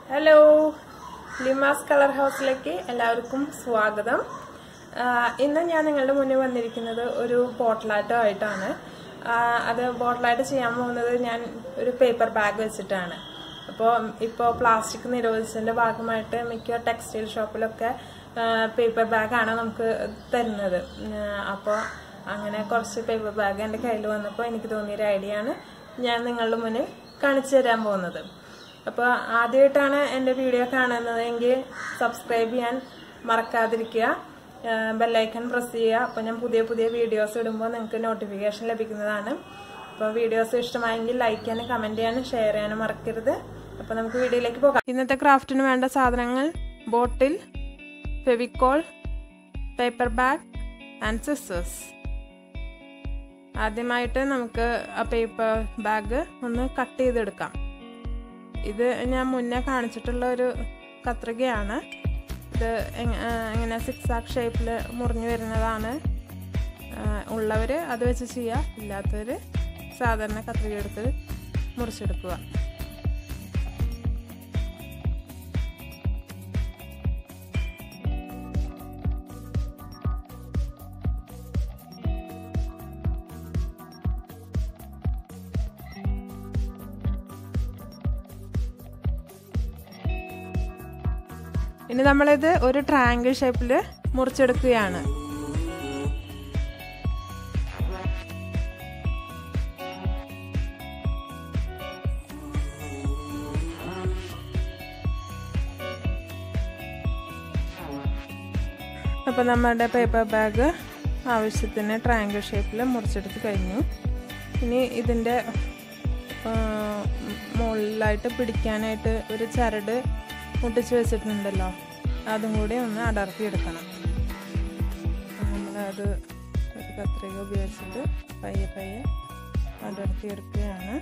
hello ലിമാസ് colour ഹൗസിലേക്ക് എല്ലാവർക്കും സ്വാഗതം ആഹ് ഇന്ന് ഞാൻ നിങ്ങളുടെ മുന്നിൽ വന്നിരിക്കുന്നത് ഒരു ബോട്ടിലാറ്റം ആയിട്ടാണ് ആഹ് അത് ബോട്ടിലായിട്ട് ചെയ്യാൻ പോകുന്നത് ഞാൻ ഒരു പേപ്പർ ബാഗ് വെച്ചിട്ടാണ് അപ്പോൾ ഇപ്പോൾ പ്ലാസ്റ്റിക് നിരോധിച്ചതിൻ്റെ ഭാഗമായിട്ട് മിക്ക ടെക്സ്റ്റൈൽ ഷോപ്പിലൊക്കെ പേപ്പർ ബാഗാണ് നമുക്ക് തരുന്നത് അപ്പോൾ അങ്ങനെ കുറച്ച് പേപ്പർ ബാഗ് എൻ്റെ കയ്യിൽ വന്നപ്പോൾ എനിക്ക് തോന്നിയൊരു ഐഡിയ ആണ് ഞാൻ നിങ്ങളുടെ മുന്നിൽ കാണിച്ചു തരാൻ പോകുന്നത് അപ്പോൾ ആദ്യമായിട്ടാണ് എൻ്റെ വീഡിയോ കാണുന്നതെങ്കിൽ സബ്സ്ക്രൈബ് ചെയ്യാൻ മറക്കാതിരിക്കുക ബെല്ലൈക്കൺ പ്രസ് ചെയ്യുക അപ്പോൾ ഞാൻ പുതിയ പുതിയ വീഡിയോസ് ഇടുമ്പോൾ നിങ്ങൾക്ക് നോട്ടിഫിക്കേഷൻ ലഭിക്കുന്നതാണ് അപ്പോൾ വീഡിയോസ് ഇഷ്ടമായെങ്കിൽ ലൈക്ക് ചെയ്യാനും കമൻറ്റ് ചെയ്യാനും ഷെയർ ചെയ്യാനും മറക്കരുത് അപ്പോൾ നമുക്ക് വീഡിയോയിലേക്ക് പോകാം ഇന്നത്തെ ക്രാഫ്റ്റിന് വേണ്ട സാധനങ്ങൾ bottle Fevicol paper bag and scissors ആദ്യമായിട്ട് നമുക്ക് ആ പേപ്പർ ബാഗ് ഒന്ന് കട്ട് ചെയ്തെടുക്കാം ഇത് ഞാൻ മുന്നേ കാണിച്ചിട്ടുള്ള ഒരു കത്രികയാണ് ഇത് ഇങ്ങനെ സിക്സ് ആക്ക് ഷേപ്പിൽ മുറിഞ്ഞു വരുന്നതാണ് ഉള്ളവർ അത് വെച്ച് ചെയ്യുക ഇല്ലാത്തവർ സാധാരണ കത്രിക എടുത്ത് മുറിച്ചെടുക്കുക ഇനി നമ്മളിത് ഒരു ട്രയാങ്കിൾ ഷേപ്പിൽ മുറിച്ചെടുക്കുകയാണ് അപ്പോൾ നമ്മുടെ പേപ്പർ ബാഗ് ആവശ്യത്തിന് ട്രയാങ്കിൾ ഷേപ്പിൽ മുറിച്ചെടുത്ത് കഴിഞ്ഞു ഇനി ഇതിൻ്റെ മുകളിലായിട്ട് പിടിക്കാനായിട്ട് ഒരു ചരട് മുട്ടിച്ച് വെച്ചിട്ടുണ്ടല്ലോ അതും കൂടി ഒന്ന് അടർത്തിയെടുക്കണം നമ്മളത് ഒരു കത്രിക ഉപയോഗിച്ചിട്ട് പയ്യെ പയ്യെ അടർത്തിയെടുക്കുകയാണ്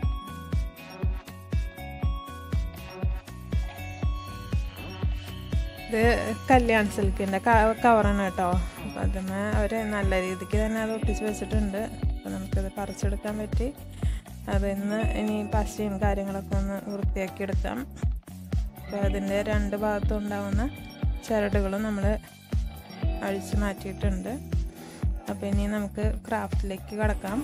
ഇത് കല്യാൺ സിൽക്കിൻ്റെ കവറാണ് കേട്ടോ അപ്പം അതിന് അവർ നല്ല രീതിക്ക് തന്നെ അത് ഒട്ടിച്ച് വെച്ചിട്ടുണ്ട് അപ്പം നമുക്കത് പറിച്ചെടുക്കാൻ പറ്റി അതിന്ന് ഇനി പശയും കാര്യങ്ങളൊക്കെ ഒന്ന് വൃത്തിയാക്കി എടുക്കാം അപ്പോൾ അതിൻ്റെ രണ്ട് ഭാഗത്തും ഉണ്ടാകുന്ന ചരടുകളും നമ്മൾ അഴിച്ചു മാറ്റിയിട്ടുണ്ട് അപ്പോൾ ഇനി നമുക്ക് ക്രാഫ്റ്റിലേക്ക് കടക്കാം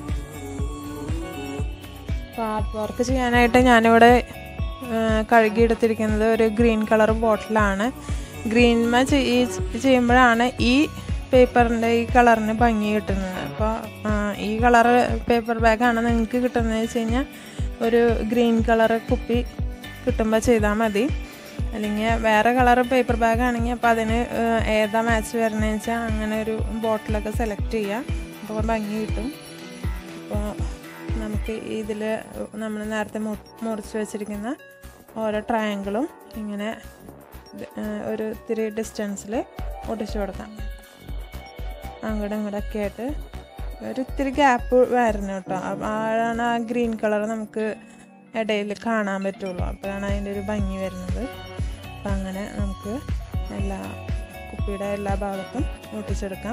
അപ്പോൾ ആർട്ട് വർക്ക് ചെയ്യാനായിട്ട് ഞാനിവിടെ കഴുകിയെടുത്തിരിക്കുന്നത് ഒരു ഗ്രീൻ കളർ ബോട്ടിലാണ് ഗ്രീൻമ ചെയ്യുമ്പോഴാണ് ഈ പേപ്പറിൻ്റെ ഈ കളറിന് ഭംഗി കിട്ടുന്നത് അപ്പോൾ ഈ കളർ പേപ്പർ ബാഗാണ് നിങ്ങൾക്ക് കിട്ടുന്നത് വെച്ച് കഴിഞ്ഞാൽ ഒരു ഗ്രീൻ കളർ കുപ്പി കിട്ടുമ്പോൾ ചെയ്താൽ മതി അല്ലെങ്കിൽ വേറെ കളർ പേപ്പർ ബാഗ് ആണെങ്കിൽ അപ്പോൾ അതിന് ഏതാ മാച്ച് വരണമെന്ന് വെച്ചാൽ അങ്ങനെ ഒരു ബോട്ടിലൊക്കെ സെലക്ട് ചെയ്യാം അപ്പോൾ ഭംഗി കിട്ടും അപ്പോൾ നമുക്ക് ഇതിൽ നമ്മൾ നേരത്തെ മുറിച്ച് വെച്ചിരിക്കുന്ന ഓരോ ട്രയാങ്കിളും ഇങ്ങനെ ഒരു ഇത്തിരി ഡിസ്റ്റൻസിൽ ഒട്ടിച്ചു കൊടുക്കാം അങ്ങോട്ടും ഇങ്ങോട്ടൊക്കെ ആയിട്ട് ഒരു ഇത്തിരി ഗ്യാപ്പ് വരണം കേട്ടോ അപ്പോഴാണ് ആ ഗ്രീൻ കളർ നമുക്ക് ഇടയിൽ കാണാൻ പറ്റുള്ളൂ അപ്പോഴാണ് അതിൻ്റെ ഒരു ഭംഗി വരുന്നത് അപ്പം അങ്ങനെ നമുക്ക് എല്ലാ കുപ്പിയുടെ എല്ലാ ഭാഗത്തും ഒട്ടിച്ചെടുക്കാം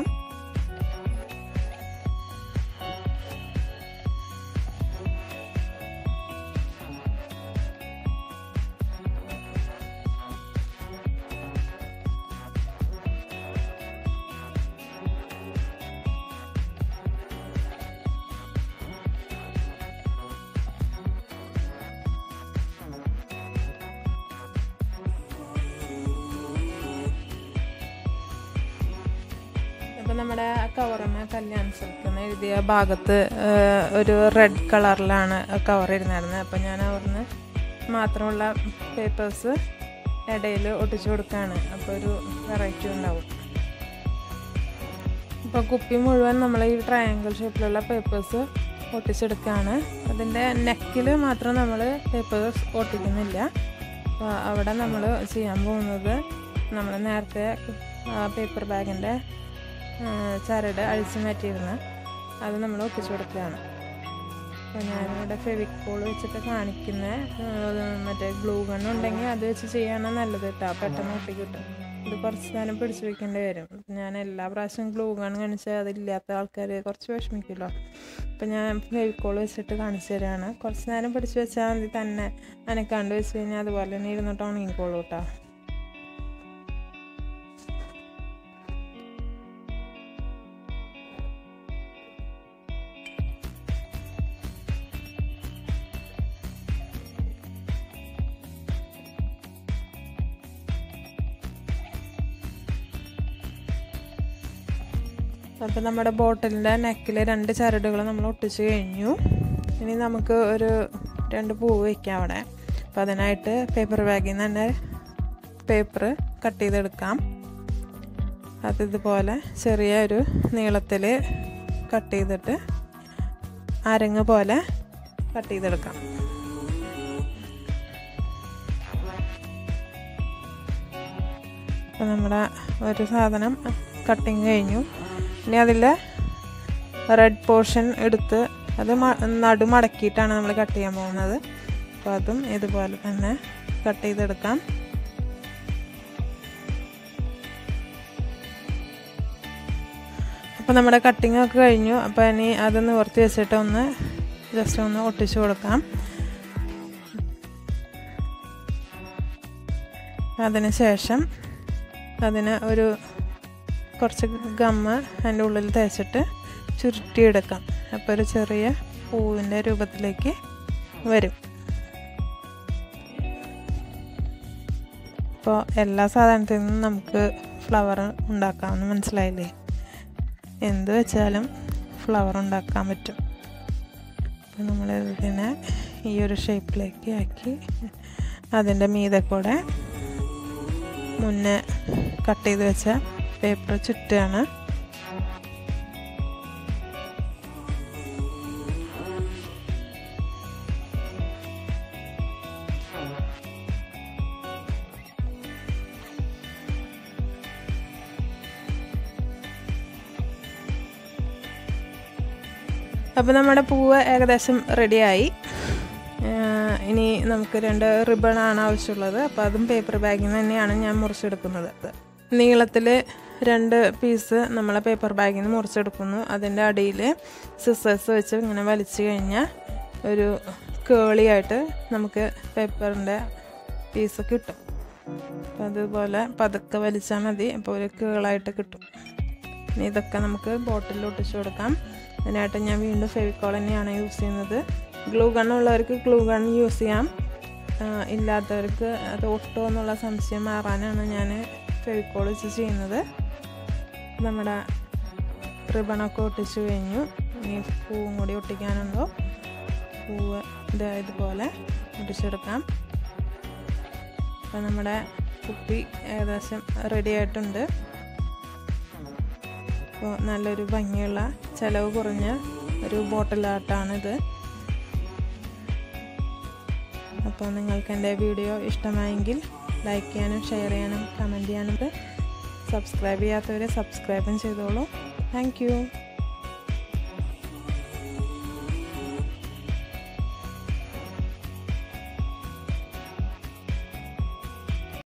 അപ്പം നമ്മുടെ കവറിന് കല്യാൺ സിൽക്ക് എന്ന് എഴുതിയ ഭാഗത്ത് ഒരു റെഡ് കളറിലാണ് കവർ ഇരുന്നായിരുന്നത് അപ്പം ഞാൻ അവിടുന്ന് മാത്രമുള്ള പേപ്പേഴ്സ് ഇടയിൽ ഒട്ടിച്ചു കൊടുക്കുകയാണ് അപ്പോൾ ഒരു വെറൈറ്റി ഉണ്ടാവും ഇപ്പോൾ കുപ്പി മുഴുവൻ നമ്മൾ ഈ ട്രയാങ്കിൾ ഷേപ്പിലുള്ള പേപ്പേഴ്സ് ഒട്ടിച്ചെടുക്കുകയാണ് അതിൻ്റെ നെക്കിൽ മാത്രം നമ്മൾ പേപ്പേഴ്സ് ഒട്ടിക്കുന്നില്ല അപ്പോൾ അവിടെ നമ്മൾ ചെയ്യാൻ പോകുന്നത് നമ്മൾ നേരത്തെ പേപ്പർ ബാഗിൻ്റെ ചരട് അഴിച്ചു മാറ്റിയിരുന്ന് അത് നമ്മൾ ഒട്ടിച്ചു കൊടുക്കുകയാണ് അപ്പോൾ ഞാനിവിടെ ഫെവിക്കോൾ വെച്ചിട്ട് കാണിക്കുന്ന മറ്റേ ഗ്ലൂ ഗൺ ഉണ്ടെങ്കിൽ അത് വെച്ച് ചെയ്യാണ് നല്ലത് കേട്ടോ പെട്ടെന്ന് ഒട്ടി കിട്ടും ഇത് കുറച്ച് നേരം പിടിച്ചു വെക്കേണ്ടി വരും ഞാൻ എല്ലാ പ്രാവശ്യം ഗ്ലൂ ഗൺ കാണിച്ചാൽ അതില്ലാത്ത ആൾക്കാർ കുറച്ച് വിഷമിക്കുമല്ലോ അപ്പം ഞാൻ ഫെവിക്കോൾ വെച്ചിട്ട് കാണിച്ചു തരാണ് കുറച്ച് നേരം പിടിച്ചു വെച്ചാൽ മതി തന്നെ അനക്കാണ്ട് വെച്ച് കഴിഞ്ഞാൽ അതുപോലെ തന്നെ ഇരുന്നിട്ട് ഉണങ്ങിക്കോളൂ കേട്ടോ അപ്പോൾ നമ്മുടെ ബോട്ടിലിൻ്റെ നെക്കിൽ രണ്ട് ചരടുകൾ നമ്മൾ ഒട്ടിച്ച് കഴിഞ്ഞു ഇനി നമുക്ക് ഒരു രണ്ട് പൂവ് വയ്ക്കാം അവിടെ അപ്പോൾ അതിനായിട്ട് പേപ്പർ ബാഗിൽ നിന്ന് തന്നെ പേപ്പർ കട്ട് ചെയ്തെടുക്കാം അത് ഇതുപോലെ ചെറിയ ഒരു നീളത്തിൽ കട്ട് ചെയ്തിട്ട് അരങ്ങ് പോലെ കട്ട് ചെയ്തെടുക്കാം അപ്പോൾ നമ്മുടെ ഒരു സാധനം കട്ടിങ് കഴിഞ്ഞു ഇനി അതിൽ റെഡ് പോർഷൻ എടുത്ത് അത് നടു മടക്കിയിട്ടാണ് നമ്മൾ കട്ട് ചെയ്യാൻ പോകുന്നത് അപ്പോൾ അതും ഇതുപോലെ തന്നെ കട്ട് ചെയ്തെടുക്കാം അപ്പോൾ നമ്മുടെ കട്ടിങ് ഒക്കെ കഴിഞ്ഞു അപ്പോൾ ഇനി അത് നിവർത്തി വെച്ചിട്ട് ഒന്ന് ജസ്റ്റ് ഒന്ന് ഒട്ടിച്ചു കൊടുക്കാം അതിന് ശേഷം അതിന് ഒരു കുറച്ച് ഗമ്മ് അതിൻ്റെ ഉള്ളിൽ തേച്ചിട്ട് ചുരുട്ടിയെടുക്കാം അപ്പോൾ ഒരു ചെറിയ പൂവിൻ്റെ രൂപത്തിലേക്ക് വരും അപ്പോൾ എല്ലാ സാധനത്തിൽ നിന്നും നമുക്ക് ഫ്ലവർ ഉണ്ടാക്കാമെന്ന് മനസ്സിലായില്ലേ എന്ത് വെച്ചാലും ഫ്ലവർ ഉണ്ടാക്കാൻ പറ്റും അപ്പോൾ നമ്മൾ ഇതിനെ ഈ ഒരു ഷേപ്പിലേക്ക് ആക്കി അതിൻ്റെ മീതെ കൂടെ മുന്നേ കട്ട് ചെയ്ത് വെച്ച പേപ്പർ ചുറ്റാണ് അപ്പോൾ നമ്മുടെ പൂവ് ഏകദേശം റെഡിയായി ഇനി നമുക്ക് രണ്ട് റിബണാണ് ആവശ്യമുള്ളത് അപ്പോൾ അതും പേപ്പർ ബാഗിൽ നിന്ന് തന്നെയാണ് ഞാൻ മുറിച്ചെടുക്കുന്നത് നീളത്തിൽ രണ്ട് പീസ് നമ്മളെ പേപ്പർ ബാഗിൽ നിന്ന് മുറിച്ചെടുക്കുന്നു അതിൻ്റെ അടിയിൽ സിസേഴ്സ് വെച്ച് ഇങ്ങനെ വലിച്ചു കഴിഞ്ഞാൽ ഒരു കേളിയായിട്ട് നമുക്ക് പേപ്പറിൻ്റെ പീസ് കിട്ടും അപ്പോൾ അതുപോലെ പതുക്കെ വലിച്ചാൽ മതി അപ്പോൾ ഒരു കേളായിട്ട് കിട്ടും ഇനി ഇതൊക്കെ നമുക്ക് ബോട്ടിലിൽ ഒട്ടിച്ചു കൊടുക്കാം അതിനായിട്ട് ഞാൻ വീണ്ടും ഫെവിക്കോൾ തന്നെയാണ് യൂസ് ചെയ്യുന്നത് ഗ്ലൂ ഗൺ ഉള്ളവർക്ക് ഗ്ലൂ ഗൺ യൂസ് ചെയ്യാം ഇല്ലാത്തവർക്ക് അത് ഒട്ടോ എന്നുള്ള സംശയം മാറാനാണ് ഞാൻ ഫെവിക്കോൾ വെച്ച് ചെയ്യുന്നത് നമ്മുടെ റിബണൊക്കെ ഒട്ടിച്ചു കഴിഞ്ഞു ഇനി പൂവും കൂടി ഒട്ടിക്കാനുണ്ടോ പൂവ് ഇത് ഇതുപോലെ ഒട്ടിച്ചെടുക്കാം അപ്പോൾ നമ്മുടെ കുപ്പി ഏകദേശം റെഡി ആയിട്ടുണ്ട് അപ്പോൾ നല്ലൊരു ഭംഗിയുള്ള ചിലവ് കുറഞ്ഞ ഒരു ബോട്ടിലാട്ടാണിത് അപ്പോൾ നിങ്ങൾക്ക് എൻ്റെ വീഡിയോ ഇഷ്ടമായെങ്കിൽ ലൈക്ക് ചെയ്യാനും ഷെയർ ചെയ്യാനും കമൻറ്റ് ചെയ്യാനും സബ്സ്ക്രൈബ് ചെയ്യാത്തവരെ സബ്സ്ക്രൈബും ചെയ്തോളൂ താങ്ക്